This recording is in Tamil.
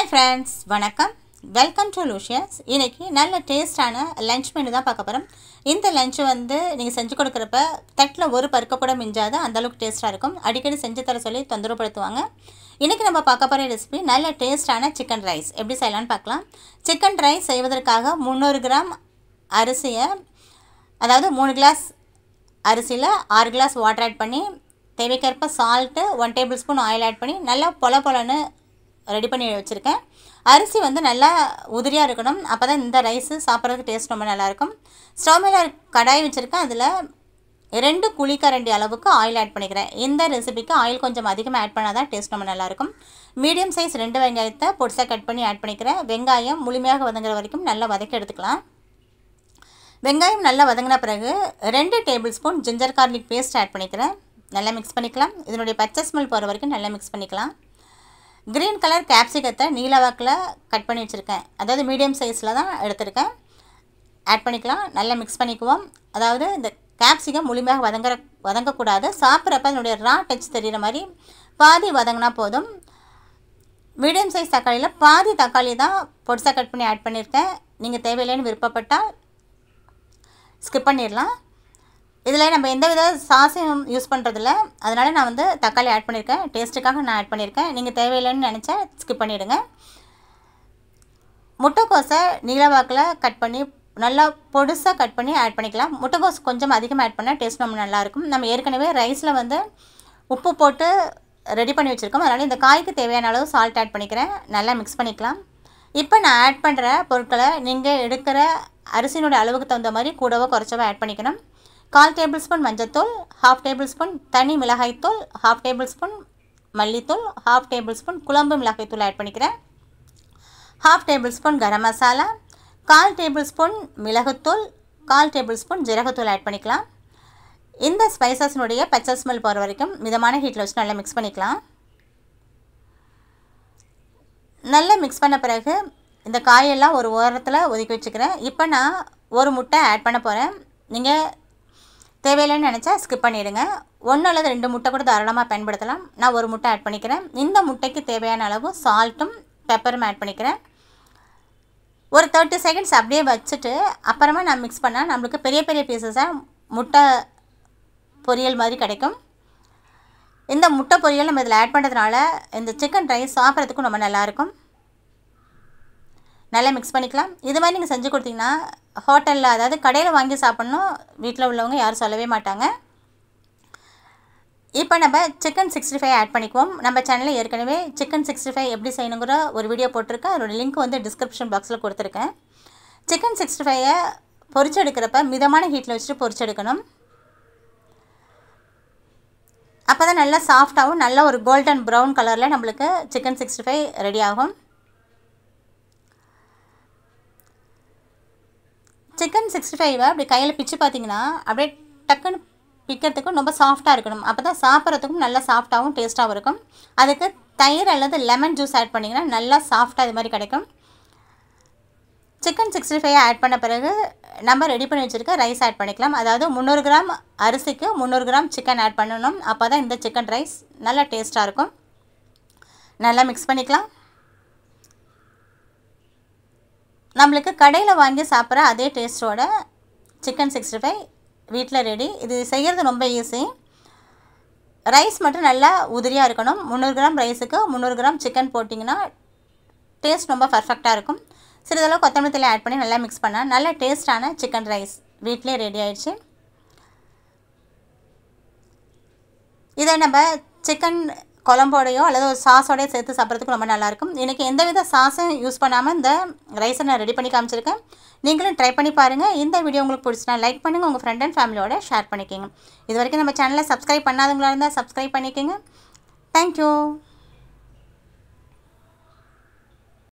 ஃப்ரெண்ட்ஸ் வணக்கம் வெல்கம் டு லூஷியஸ் இன்னைக்கு நல்ல டேஸ்டான லஞ்ச் மெனு தான் பார்க்க போகிறோம் இந்த லஞ்ச் வந்து நீங்கள் செஞ்சு கொடுக்குறப்ப தட்டில் ஒரு பருக்க கூட மிஞ்சாது அந்தளவுக்கு டேஸ்ட்டாக இருக்கும் அடிக்கடி செஞ்சு தர சொல்லி தொந்தரவுப்படுத்துவாங்க இன்றைக்கி நம்ம பார்க்க போகிற ரெசிபி நல்ல டேஸ்டான சிக்கன் ரைஸ் எப்படி செய்யலாம்னு பார்க்கலாம் சிக்கன் ரைஸ் செய்வதற்காக முந்நூறு கிராம் அரிசியை அதாவது மூணு கிளாஸ் அரிசியில் ஆறு கிளாஸ் வாட்டர் ஆட் பண்ணி தேவைக்கேற்ப salt one tablespoon oil add பண்ணி நல்லா பொல பொலன்னு ரெடி பண்ணி வச்சுருக்கேன் அரிசி வந்து நல்லா உதிரியாக இருக்கணும் அப்போ தான் இந்த ரைஸு சாப்பிட்றதுக்கு டேஸ்ட் ரொம்ப நல்லாயிருக்கும் ஸ்டவ் மேலே கடாய் வச்சுருக்கேன் அதில் ரெண்டு குழிக்கரண்டி அளவுக்கு ஆயில் ஆட் பண்ணிக்கிறேன் இந்த ரெசிபிக்கு ஆயில் கொஞ்சம் அதிகமாக ஆட் பண்ணால் தான் டேஸ்ட் ரொம்ப நல்லாயிருக்கும் மீடியம் சைஸ் ரெண்டு வெங்காயத்தை பொடிசாக கட் பண்ணி ஆட் பண்ணிக்கிறேன் வெங்காயம் முழுமையாக வதங்குற வரைக்கும் நல்லா வதக்கி எடுத்துக்கலாம் வெங்காயம் நல்லா வதங்கின பிறகு ரெண்டு tablespoon ginger garlic paste add பண்ணிக்கிறேன் நல்லா மிக்ஸ் பண்ணிக்கலாம் இதனுடைய பச்சை ஸ்மெல் போகிற வரைக்கும் நல்லா மிக்ஸ் பண்ணிக்கலாம் க்ரீன் கலர் கேப்சிகத்தை நீலவாக்கில் கட் பண்ணி வச்சுருக்கேன் அதாவது மீடியம் சைஸில் தான் எடுத்திருக்கேன் ஆட் பண்ணிக்கலாம் நல்லா மிக்ஸ் பண்ணிக்குவோம் அதாவது இந்த கேப்சிகம் முழுமையாக வதங்குற வதங்கக்கூடாது சாப்பிட்றப்ப அதனுடைய ரா டச் தெரிகிற மாதிரி பாதி வதங்கினா போதும் மீடியம் சைஸ் தக்காளியில் பாதி தக்காளி தான் பொடிசாக கட் பண்ணி ஆட் பண்ணியிருக்கேன் நீங்கள் தேவையில்லைன்னு விருப்பப்பட்டால் ஸ்கிப் பண்ணிடலாம் இதில் நம்ம எந்த வித சாஸையும் யூஸ் பண்ணுறதில்ல அதனால் நான் வந்து தக்காளி ஆட் பண்ணியிருக்கேன் டேஸ்ட்டுக்காக நான் ஆட் பண்ணியிருக்கேன் நீங்கள் தேவையில்லைன்னு நினச்சா ஸ்கிப் பண்ணிவிடுங்க முட்டைக்கோஸை நீளவாக்கில் கட் பண்ணி நல்லா பொடுசாக கட் பண்ணி ஆட் பண்ணிக்கலாம் முட்டைக்கோஸ் கொஞ்சம் அதிகமாக ஆட் பண்ணால் டேஸ்ட் நம்ம நல்லாயிருக்கும் நம்ம ஏற்கனவே ரைஸில் வந்து உப்பு போட்டு ரெடி பண்ணி வச்சுருக்கோம் அதனால் இந்த காய்க்கு தேவையான அளவு சால்ட் ஆட் பண்ணிக்கிறேன் நல்லா மிக்ஸ் பண்ணிக்கலாம் இப்போ நான் ஆட் பண்ணுற பொருட்களை நீங்கள் எடுக்கிற அரிசியினுடைய அளவுக்கு தகுந்த மாதிரி கூடவோ குறைச்சவோ ஆட் பண்ணிக்கணும் கால் டேபிள் ஸ்பூன் மஞ்சத்தூள் ஹாஃப் டேபிள் ஸ்பூன் தனி மிளகாய்த்தூள் ஹாஃப் டேபிள் ஸ்பூன் மல்லித்தூள் ஹாஃப் டேபிள் ஸ்பூன் குழம்பு மிளகாய்த்தூள் ஆட் பண்ணிக்கிறேன் half tablespoon garam masala கால் டேபிள் ஸ்பூன் மிளகுத்தூள் கால் டேபிள் ஸ்பூன் ஜீரகத்தூள் ஆட் பண்ணிக்கலாம் இந்த ஸ்பைசஸ்னுடைய பச்சை ஸ்மெல் போகிற வரைக்கும் மிதமான ஹீட்டில் வச்சு நல்லா மிக்ஸ் பண்ணிக்கலாம் நல்லா மிக்ஸ் பண்ண பிறகு இந்த காயெல்லாம் ஒரு ஓரத்தில் ஒதுக்கி வச்சுக்கிறேன் இப்போ நான் ஒரு முட்டை ஆட் பண்ண போகிறேன் நீங்கள் தேவையில்லைன்னு நினச்சா ஸ்கிப் பண்ணிவிடுங்க ஒன்று அல்லது ரெண்டு முட்டை கூட தாராளமாக பயன்படுத்தலாம் நான் ஒரு முட்டை ஆட் பண்ணிக்கிறேன் இந்த முட்டைக்கு தேவையான அளவு சால்ட்டும் பெப்பரும் ஆட் பண்ணிக்கிறேன் ஒரு தேர்ட்டி செகண்ட்ஸ் அப்படியே வச்சுட்டு அப்புறமா நான் மிக்ஸ் பண்ணால் நம்மளுக்கு பெரிய பெரிய பீசஸாக முட்டை பொரியல் மாதிரி கிடைக்கும் இந்த முட்டை பொரியல் நம்ம இதில் ஆட் பண்ணுறதுனால இந்த சிக்கன் ரைஸ் சாப்பிட்றதுக்கும் ரொம்ப நல்லாயிருக்கும் நல்லா மிக்ஸ் பண்ணிக்கலாம் இது மாதிரி நீங்கள் செஞ்சு கொடுத்தீங்கன்னா ஹோட்டலில் அதாவது கடையில் வாங்கி சாப்பிட்ணும் வீட்டில் உள்ளவங்க யாரும் சொல்லவே மாட்டாங்க இப்போ நம்ம சிக்கன் சிக்ஸ்டி ஃபைவ் ஆட் பண்ணிக்குவோம் நம்ம சேனலில் ஏற்கனவே சிக்கன் சிக்ஸ்டி ஃபைவ் எப்படி செய்யணுங்கிற ஒரு வீடியோ போட்டிருக்கேன் அதோட லிங்க் வந்து டிஸ்கிரிப்ஷன் பாக்ஸில் கொடுத்துருக்கேன் சிக்கன் சிக்ஸ்டி ஃபைவை பொரிச்செடுக்கிறப்ப மிதமான ஹீட்டில் வச்சுட்டு பொரிச்செடுக்கணும் அப்போ தான் நல்லா சாஃப்டாகவும் நல்ல ஒரு கோல்டன் ப்ரௌன் கலரில் நம்மளுக்கு சிக்கன் சிக்ஸ்டி ஃபைவ் ரெடி ஆகும் சிக்கன் சிக்ஸ்டி ஃபைவை அப்படி கையில் பிச்சு பார்த்தீங்கன்னா அப்படியே டக்குன்னு பிக்கிறதுக்கும் ரொம்ப சாஃப்டாக இருக்கணும் அப்போ தான் சாப்பிட்றதுக்கும் நல்லா சாஃப்டாகவும் டேஸ்ட்டாகவும் இருக்கும் அதுக்கு தயிர் அல்லது லெமன் ஜூஸ் ஆட் பண்ணிங்கன்னா நல்லா சாஃப்டாக இது மாதிரி கிடைக்கும் சிக்கன் சிக்ஸ்டி ஃபைவ் ஆட் பண்ண பிறகு நம்ம ரெடி பண்ணி வச்சுருக்க ரைஸ் ஆட் பண்ணிக்கலாம் அதாவது முந்நூறு கிராம் அரிசிக்கு முந்நூறு கிராம் சிக்கன் ஆட் பண்ணணும் அப்போ தான் இந்த சிக்கன் ரைஸ் நல்லா டேஸ்ட்டாக இருக்கும் நல்லா மிக்ஸ் பண்ணிக்கலாம் நம்மளுக்கு கடையில் வாங்கி சாப்பிட்ற அதே டேஸ்ட்டோட சிக்கன் சிக்ஸ்டி ஃபைவ் வீட்டில் ரெடி இது செய்கிறது ரொம்ப ஈஸி ரைஸ் மட்டும் நல்லா உதிரியாக இருக்கணும் முந்நூறு கிராம் ரைஸுக்கு முந்நூறு கிராம் சிக்கன் போட்டிங்கன்னா டேஸ்ட் ரொம்ப பர்ஃபெக்டாக இருக்கும் சிறிதளவு கொத்தமல்லி தலை ஆட் பண்ணி நல்லா மிக்ஸ் பண்ணால் நல்ல டேஸ்டான சிக்கன் ரைஸ் வீட்டிலே ரெடி ஆயிடுச்சு இதை நம்ம சிக்கன் குழம்போடையோ அல்லது ஒரு சாஸோடையோ சேர்த்து சாப்பிட்றதுக்கு ரொம்ப நல்லாயிருக்கும் இன்றைக்கி எந்தவித சாஸும் யூஸ் பண்ணாமல் இந்த ரைஸை நான் ரெடி பண்ணி காமிச்சிருக்கேன் நீங்களும் ட்ரை பண்ணி பாருங்கள் இந்த வீடியோ உங்களுக்கு பிடிச்சினா லைக் பண்ணுங்கள் உங்கள் ஃப்ரெண்ட் அண்ட் ஃபேமிலியோட ஷேர் பண்ணிக்கோங்க இது வரைக்கும் நம்ம சேனலை சப்ஸ்கிரைப் பண்ணாதவங்களா இருந்தால் சப்ஸ்கிரைப் பண்ணிக்கோங்க தேங்க்யூ